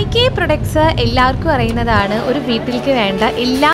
A K products എല്ലാവർക്കും അറിയുന്നതാണ് ഒരു വീട്ടിലേക്ക് വേണ്ട എല്ലാ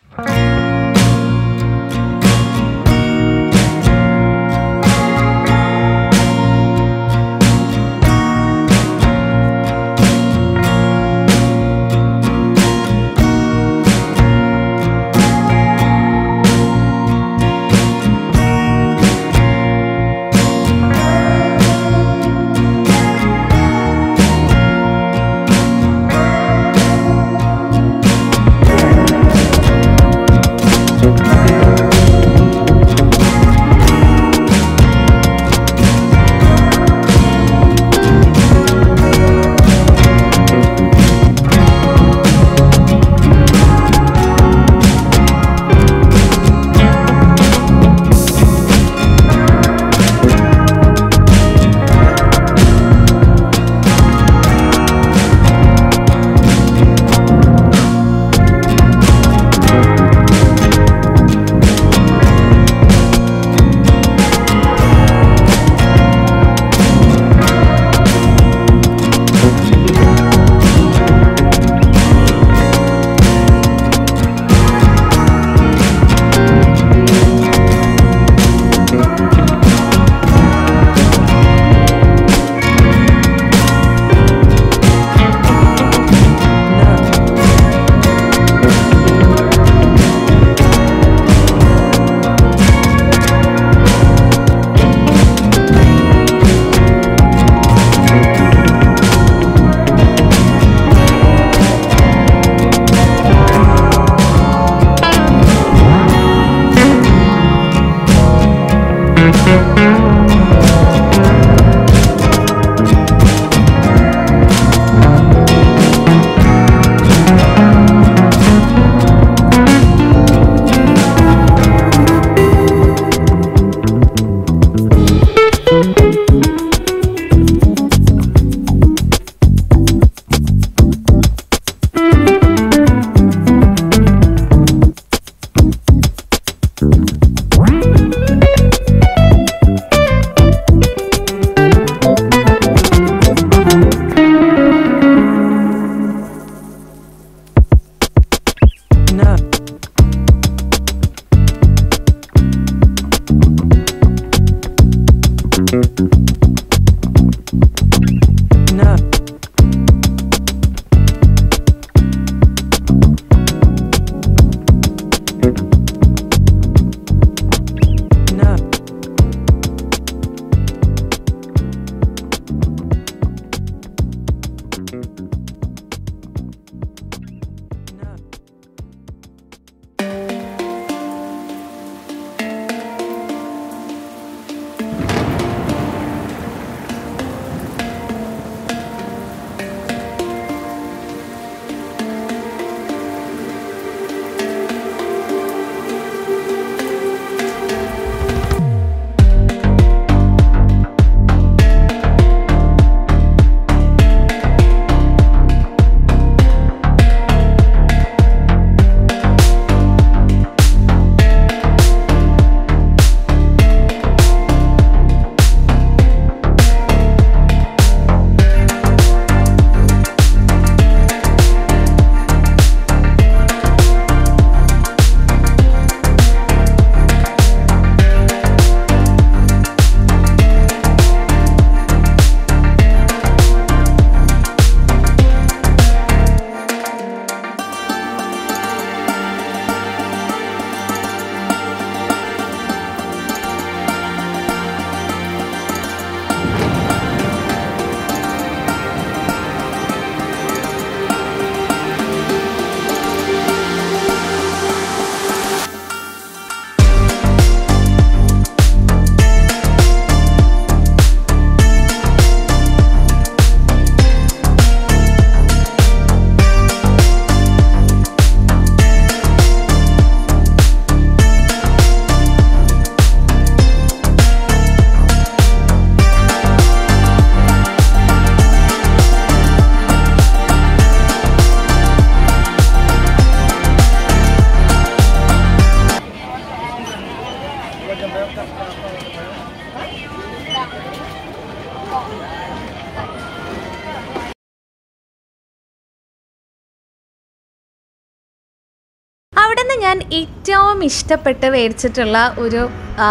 ഞാൻ ഏറ്റവും ഇഷ്ടപ്പെട്ട് മേടിച്ചിട്ടുള്ള ഒരു ആ,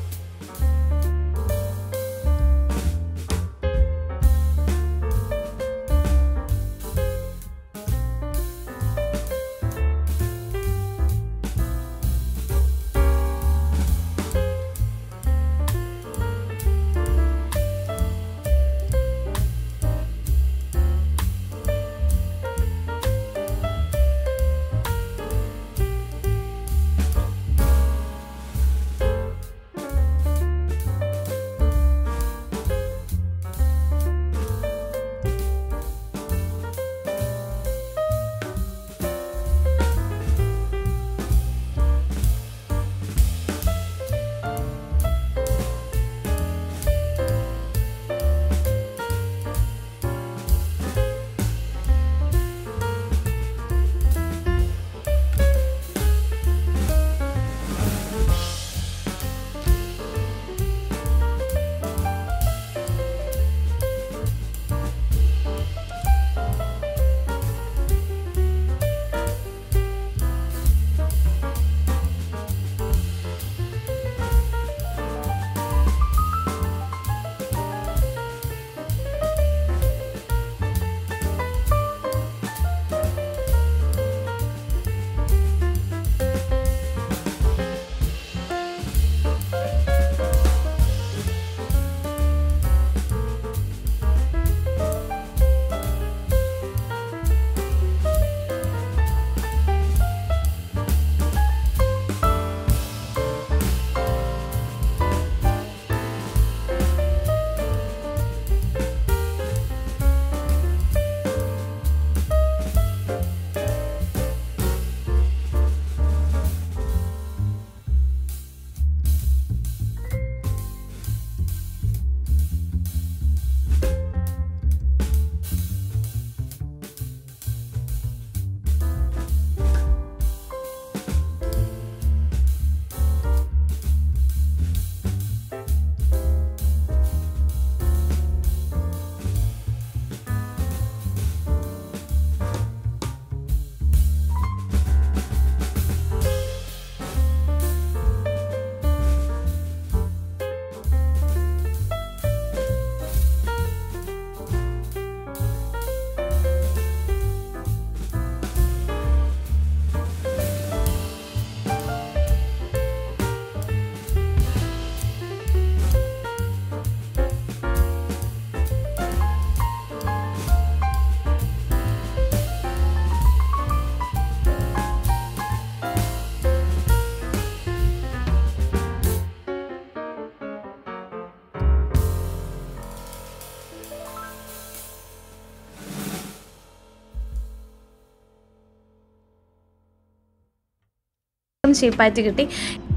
ഷേപ്പായിട്ട് കിട്ടി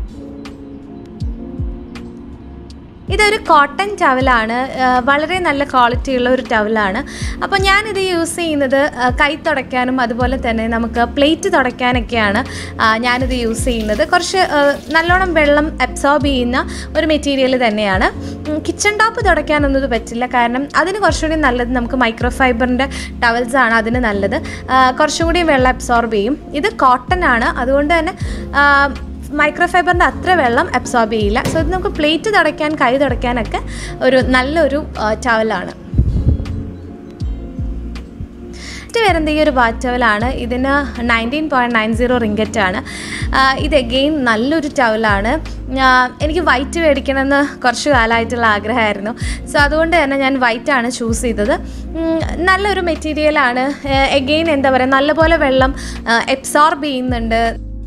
ഇതൊരു കോട്ടൺ ടവലാണ് വളരെ നല്ല ക്വാളിറ്റിയുള്ള ഒരു ടവലാണ് അപ്പോൾ ഞാനിത് യൂസ് ചെയ്യുന്നത് ആ, കൈ തുടയ്ക്കാനും അതുപോലെ തന്നെ നമുക്ക് പ്ലേറ്റ് തുടയ്ക്കാനൊക്കെയാണ് ആ, ഞാനിത് യൂസ് ചെയ്യുന്നത് കുറച്ച് ആ, നല്ലോണം വെള്ളം അബ്സോർബ് ചെയ്യുന്ന ഒരു മെറ്റീരിയൽ തന്നെയാണ് കിച്ചൺ ടോപ്പ് തുടയ്ക്കാനൊന്നും ഇത് പറ്റില്ല കാരണം അതിന് കുറച്ചുകൂടി നല്ലത് നമുക്ക് മൈക്രോ ഫൈബറിൻ്റെ ടവൽസ് ആണ് അതിന് നല്ലത് ആ, കുറച്ചും കൂടി വെള്ളം അബ്സോർബ് ചെയ്യും ഇത് കോട്ടൺ ആണ് അതുകൊണ്ട് തന്നെ ആ, മൈക്രോ ഫൈബറിൻ്റെ അത്ര വെള്ളം അബ്സോർബ് ചെയ്യില്ല സോ ഇത് നമുക്ക് പ്ലേറ്റ് തുടയ്ക്കാൻ കൈ തുടയ്ക്കാനൊക്കെ ഒരു നല്ലൊരു ടവലാണ് ഇത് വരുന്നത് ഈ ഒരു ബാത്ത് ടവലാണ് ഇതിന് nineteen point nine zero ringgit ആണ് ആ, ഇത് എഗെയിൻ നല്ലൊരു ടവലാണ് ഞാ- എനിക്ക് വൈറ്റ് മേടിക്കണമെന്ന് കുറച്ച് കാലമായിട്ടുള്ള ആഗ്രഹമായിരുന്നു സോ അതുകൊണ്ട് തന്നെ ഞാൻ വൈറ്റ് ആണ് ചൂസ് ചെയ്തത് ഉം, നല്ലൊരു മെറ്റീരിയലാണ് എഗെയിൻ എന്താ പറയുക നല്ലപോലെ വെള്ളം എബ്സോർബ് ചെയ്യുന്നുണ്ട്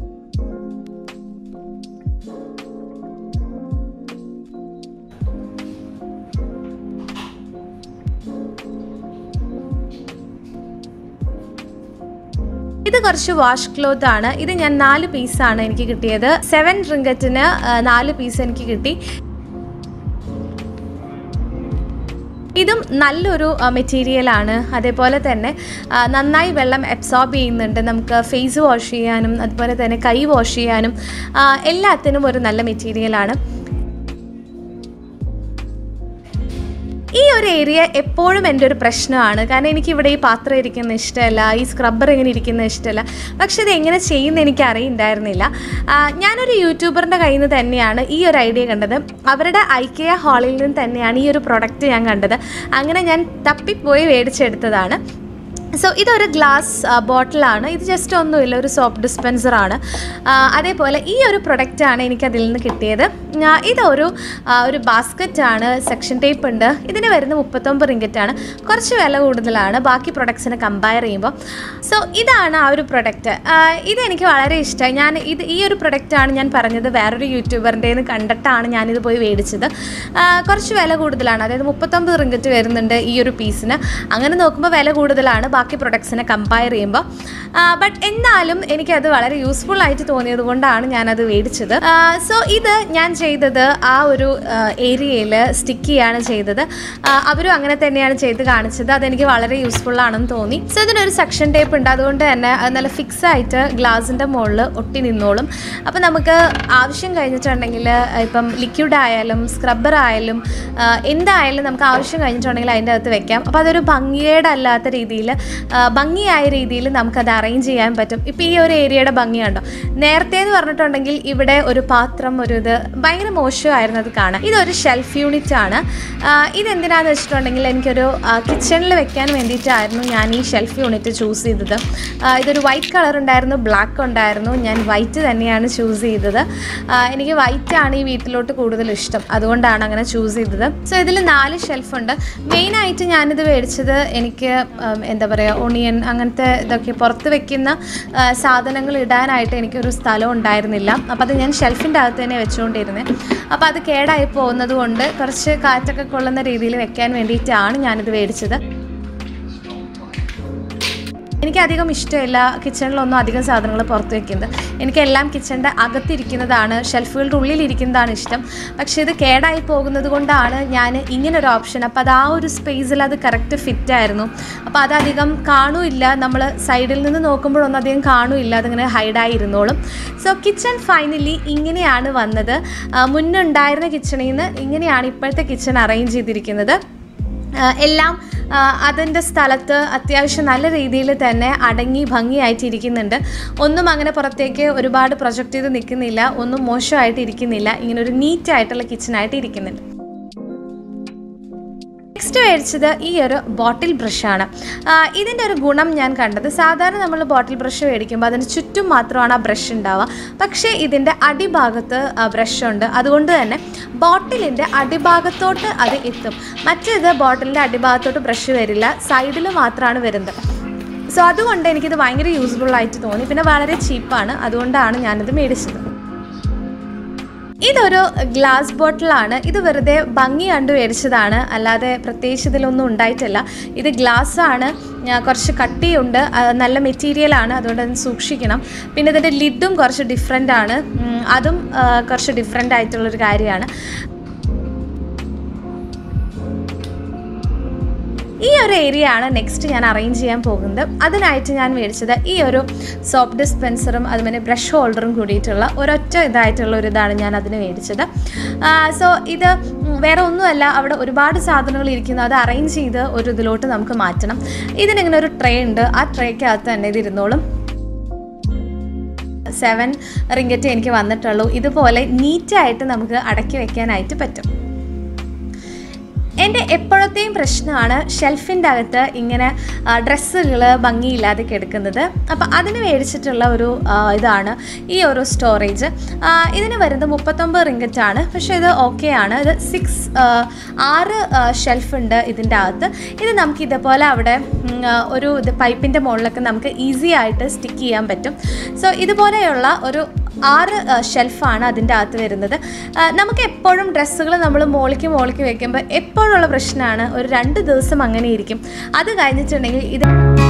ഇത് കുറച്ച് വാഷ് ക്ലോത്ത് ആണ് ഇത് ഞാൻ നാല് പീസാണ് എനിക്ക് കിട്ടിയത് സെവൻ റിങ്കറ്റിന് നാല് പീസ് എനിക്ക് കിട്ടി ഇതും നല്ലൊരു മെറ്റീരിയലാണ് അതേപോലെ തന്നെ ആ, നന്നായി വെള്ളം അബ്സോർബ് ചെയ്യുന്നുണ്ട് നമുക്ക് ഫേസ് വാഷ് ചെയ്യാനും അതുപോലെ തന്നെ കൈ വാഷ് ചെയ്യാനും ആ, എല്ലാത്തിനും ഒരു നല്ല മെറ്റീരിയലാണ് ഈ ഒരു ഏരിയ എപ്പോഴും എൻ്റെ ഒരു പ്രശ്നമാണ് കാരണം എനിക്ക് ഇവിടെ ഈ പാത്രം ഇരിക്കുന്ന ഇഷ്ടമല്ല ഈ സ്ക്രബ്ബർ ഇങ്ങനെ ഇരിക്കുന്ന ഇഷ്ടമല്ല പക്ഷെ ഇത് എങ്ങനെ ചെയ്യുന്ന എനിക്ക് അറിയുണ്ടായിരുന്നില്ല ആ, ഞാനൊരു യൂട്യൂബറിൻ്റെ കയ്യിൽ നിന്ന് തന്നെയാണ് ഈ ഒരു ഐഡിയ കണ്ടത് അവരുടെ ഐക്കിയ ഹാളിൽ നിന്ന് തന്നെയാണ് ഈ ഒരു പ്രൊഡക്റ്റ് ഞാൻ കണ്ടത് അങ്ങനെ ഞാൻ തപ്പിപ്പോയി മേടിച്ചെടുത്തതാണ് സോ ഇതൊരു ഗ്ലാസ് ബോട്ടിലാണ് ഇത് ജസ്റ്റ് ഒന്നുമില്ല ഒരു സോപ്പ് ഡിസ്പെൻസറാണ് അതേപോലെ ഈ ഒരു പ്രൊഡക്റ്റാണ് എനിക്കതിൽ നിന്ന് കിട്ടിയത് ആ, ഇതൊരു ആ, ഒരു ബാസ്ക്കറ്റാണ് സെക്ഷൻ ടേപ്പ് ഉണ്ട് ഇതിന് വരുന്ന മുപ്പത്തൊമ്പത് റിങ്കറ്റാണ് കുറച്ച് വില കൂടുതലാണ് ബാക്കി പ്രൊഡക്ട്സിനെ കമ്പയർ ചെയ്യുമ്പോൾ സോ ഇതാണ് ആ ഒരു പ്രൊഡക്റ്റ് ഇതെനിക്ക് വളരെ ഇഷ്ടമായി ഞാൻ ഇത് ഈ ഒരു പ്രൊഡക്റ്റാണ് ഞാൻ പറഞ്ഞത് വേറൊരു യൂട്യൂബറിൻ്റെ കണ്ടിട്ടാണ് ഞാനിത് പോയി മേടിച്ചത് ആ, കുറച്ച് വില കൂടുതലാണ് അതായത് മുപ്പത്തൊമ്പത് റിങ്കറ്റ് വരുന്നുണ്ട് ഈ ഒരു പീസിന് അങ്ങനെ നോക്കുമ്പോൾ വില കൂടുതലാണ് ബാക്കി പ്രൊഡക്ട്സിനെ കമ്പയർ ചെയ്യുമ്പോൾ ബട്ട് എന്നാലും എനിക്കത് വളരെ യൂസ്ഫുൾ ആയിട്ട് തോന്നിയത് കൊണ്ടാണ് ഞാനത് മേടിച്ചത് സോ ഇത് ഞാൻ ചെയ്തത് ആ ഒരു ഏരിയയിൽ സ്റ്റിക്ക് ചെയ്യാണ് ചെയ്തത് ആ, അവരും അങ്ങനെ തന്നെയാണ് ചെയ്ത് കാണിച്ചത് അതെനിക്ക് വളരെ യൂസ്ഫുൾ ആണെന്ന് തോന്നി സോ ഇതിനൊരു സെക്ഷൻ ടേപ്പ് ഉണ്ട് അതുകൊണ്ട് തന്നെ അത് നല്ല ഫിക്സ് ആയിട്ട് ഗ്ലാസിൻ്റെ മുകളിൽ ഒട്ടി നിന്നോളും അപ്പോൾ നമുക്ക് ആവശ്യം കഴിഞ്ഞിട്ടുണ്ടെങ്കിൽ ഇപ്പം ലിക്വിഡ് ആയാലും സ്ക്രബ്ബർ ആയാലും ആ, എന്തായാലും നമുക്ക് ആവശ്യം കഴിഞ്ഞിട്ടുണ്ടെങ്കിൽ അതിൻ്റെ അകത്ത് വെക്കാം അപ്പോൾ അതൊരു ഭംഗിയേടല്ലാത്ത രീതിയിൽ ഭംഗിയായ രീതിയിൽ നമുക്കത് അറേഞ്ച് ചെയ്യാൻ പറ്റും ഇപ്പോൾ ഈ ഒരു ഏരിയയുടെ ഭംഗിയുണ്ടോ നേരത്തെ എന്ന് പറഞ്ഞിട്ടുണ്ടെങ്കിൽ ഇവിടെ ഒരു പാത്രം ഒരു ഇത് ഭയങ്കര മോശമായിരുന്നു അത് കാണാൻ ഇതൊരു ഷെൽഫ് യൂണിറ്റ് ആണ് ആ, ഇതെന്തിനാന്ന് വെച്ചിട്ടുണ്ടെങ്കിൽ എനിക്കൊരു കിച്ചണിൽ വെക്കാൻ വേണ്ടിയിട്ടായിരുന്നു ഞാൻ ഈ ഷെൽഫ് യൂണിറ്റ് ചൂസ് ചെയ്തത് ആ, ഇതൊരു വൈറ്റ് കളർ ഉണ്ടായിരുന്നു ബ്ലാക്ക് ഉണ്ടായിരുന്നു ഞാൻ വൈറ്റ് തന്നെയാണ് ചൂസ് ചെയ്തത് ആ, എനിക്ക് വൈറ്റ് ആണ് ഈ വീട്ടിലോട്ട് കൂടുതൽ ഇഷ്ടം അതുകൊണ്ടാണ് അങ്ങനെ ചൂസ് ചെയ്തത് സോ ഇതിൽ നാല് ഷെൽഫുണ്ട് മെയിനായിട്ട് ഞാനിത് മേടിച്ചത് എനിക്ക് ഉം, എന്താ പറയുക ഒണിയൻ അങ്ങനത്തെ ഇതൊക്കെ പുറത്ത് വെക്കുന്ന ആ, സാധനങ്ങൾ ഇടാനായിട്ട് എനിക്കൊരു സ്ഥലം ഉണ്ടായിരുന്നില്ല അപ്പോൾ അത് ഞാൻ ഷെൽഫിൻ്റെ അകത്ത് തന്നെ വെച്ചുകൊണ്ടിരുന്നത് അപ്പോൾ അത് കേടായി പോകുന്നത് കൊണ്ട് കുറച്ച് കാറ്റൊക്കെ കൊള്ളുന്ന രീതിയിൽ വെക്കാൻ വേണ്ടിയിട്ടാണ് ഞാനിത് മേടിച്ചത് എനിക്കധികം ഇഷ്ടമില്ല കിച്ചണിലൊന്നും അധികം സാധനങ്ങൾ പുറത്ത് വെക്കുന്നത് എനിക്കെല്ലാം കിച്ചണിൻ്റെ അകത്തിരിക്കുന്നതാണ് ഷെൽഫുകളുടെ ഉള്ളിലിരിക്കുന്നതാണ് ഇഷ്ടം പക്ഷേ ഇത് കേടായി പോകുന്നത് കൊണ്ടാണ് ഞാൻ ഇങ്ങനൊരു ഓപ്ഷൻ അപ്പോൾ അത് ആ ഒരു സ്പേസിൽ അത് കറക്റ്റ് ഫിറ്റ് ആയിരുന്നു അപ്പോൾ അതധികം കാണുമില്ല നമ്മൾ സൈഡിൽ നിന്ന് നോക്കുമ്പോഴൊന്നും അധികം കാണുമില്ല അതിങ്ങനെ ഹൈഡായി ഇരുന്നോളും സോ കിച്ചൺ ഫൈനലി ഇങ്ങനെയാണ് വന്നത് ആ, മുന്നുണ്ടായിരുന്ന കിച്ചണിൽ നിന്ന് ഇങ്ങനെയാണ് ഇപ്പോഴത്തെ കിച്ചൺ അറേഞ്ച് ചെയ്തിരിക്കുന്നത് ആ, എല്ലാം അതിൻ്റെ സ്ഥലത്ത് അത്യാവശ്യം നല്ല രീതിയിൽ തന്നെ അടങ്ങി ഭംഗിയായിട്ട് ഇരിക്കുന്നുണ്ട് ഒന്നും അങ്ങനെ പുറത്തേക്ക് ഒരുപാട് പ്രൊജക്റ്റ് ചെയ്ത് നിൽക്കുന്നില്ല ഒന്നും മോശമായിട്ട് ഇരിക്കുന്നില്ല ഇങ്ങനെ ഒരു നീറ്റായിട്ടുള്ള കിച്ചണായിട്ട് ഇരിക്കുന്നുണ്ട് നെക്സ്റ്റ് മേടിച്ചത് ഈ ഒരു ബോട്ടിൽ ബ്രഷാണ് ഇതിൻ്റെ ഒരു ഗുണം ഞാൻ കണ്ടത് സാധാരണ നമ്മൾ ബോട്ടിൽ ബ്രഷ് മേടിക്കുമ്പോൾ അതിന് ചുറ്റും മാത്രമാണ് ആ ബ്രഷ് ഉണ്ടാവുക പക്ഷേ ഇതിൻ്റെ അടിഭാഗത്ത് ബ്രഷ് ഉണ്ട് അതുകൊണ്ട് തന്നെ ബോട്ടിലിൻ്റെ അടിഭാഗത്തോട്ട് അത് എത്തും മറ്റേത് ബോട്ടിലിൻ്റെ അടിഭാഗത്തോട്ട് ബ്രഷ് വരില്ല സൈഡിൽ മാത്രമാണ് വരുന്നത് സോ അതുകൊണ്ട് എനിക്കിത് ഭയങ്കര യൂസ്ഫുൾ ആയിട്ട് തോന്നി പിന്നെ വളരെ ചീപ്പാണ് അതുകൊണ്ടാണ് ഞാനിത് മേടിച്ചത് ഇതൊരു ഗ്ലാസ് ബോട്ടിലാണ് ഇത് വെറുതെ ഭംഗി കണ്ടു മേടിച്ചതാണ് അല്ലാതെ പ്രത്യേകിച്ച് ഇതിലൊന്നും ഉണ്ടായിട്ടില്ല ഇത് ഗ്ലാസ് ആണ് ആ, കുറച്ച് കട്ടിയുണ്ട് ആ, നല്ല മെറ്റീരിയലാണ് അതുകൊണ്ട് അത് സൂക്ഷിക്കണം പിന്നെ ഇതിൻ്റെ ലിഡും കുറച്ച് ഡിഫറെൻ്റ് ആണ് ഉം, അതും ആ, കുറച്ച് ഡിഫറെൻ്റ് ആയിട്ടുള്ളൊരു കാര്യമാണ് ഈ ഒരു ഏരിയ ആണ് നെക്സ്റ്റ് ഞാൻ അറേഞ്ച് ചെയ്യാൻ പോകുന്നത് അതിനായിട്ട് ഞാൻ മേടിച്ചത് ഈ ഒരു സോപ്പ് ഡിസ്പെൻസറും അതുപോലെ ബ്രഷ് ഹോൾഡറും കൂടിയിട്ടുള്ള ഒരൊറ്റ ഇതായിട്ടുള്ള ഒരു ഇതാണ് ഞാൻ അതിന് മേടിച്ചത് സോ ഇത് ഉം, വേറെ ഒന്നുമല്ല അവിടെ ഒരുപാട് സാധനങ്ങൾ ഇരിക്കുന്നു അത് അറേഞ്ച് ചെയ്ത് ഒരു ഇതിലോട്ട് നമുക്ക് മാറ്റണം ഇതിനിങ്ങനെ ഒരു ട്രേ ഉണ്ട് ആ ട്രേക്കകത്ത് തന്നെ ഇത് ഇരുന്നോളും സെവൻ റിങ്കറ്റ് എനിക്ക് വന്നിട്ടുള്ളൂ ഇതുപോലെ നീറ്റായിട്ട് നമുക്ക് അടക്കി വെക്കാനായിട്ട് പറ്റും എൻ്റെ എപ്പോഴത്തെയും പ്രശ്നമാണ് ഷെൽഫിൻ്റെ അകത്ത് ഇങ്ങനെ ഡ്രസ്സുകൾ ഭംഗിയില്ലാതെ കിടക്കുന്നത് അപ്പോൾ അതിന് മേടിച്ചിട്ടുള്ള ഒരു ആ, ഇതാണ് ഈ ഒരു സ്റ്റോറേജ് ഇതിന് വരുന്നത് മുപ്പത്തൊമ്പത് റിങ്കറ്റ് ആണ് പക്ഷേ ഇത് ഓക്കെ ആണ് ഇത് സിക്സ് ആറ് ഷെൽഫ് ഉണ്ട് ഇതിൻ്റെ അകത്ത് ഇത് നമുക്ക് ഇതേപോലെ അവിടെ ഉം, ആ, ഒരു ഇത് പൈപ്പിൻ്റെ മുകളിലൊക്കെ നമുക്ക് ഈസി ആയിട്ട് സ്റ്റിക്ക് ചെയ്യാൻ പറ്റും സോ ഇതുപോലെയുള്ള ഒരു ആറ് ഷെൽഫാണ് അതിൻ്റെ അകത്ത് വരുന്നത് ആ, നമുക്ക് എപ്പോഴും ഡ്രസ്സുകൾ നമ്മൾ മോളിക്ക് മോളിക്ക് വെക്കുമ്പോൾ എപ്പോഴുള്ള പ്രശ്നമാണ് ഒരു രണ്ട് ദിവസം അങ്ങനെ ഇരിക്കും അത് കഴിഞ്ഞിട്ടുണ്ടെങ്കിൽ ഇത്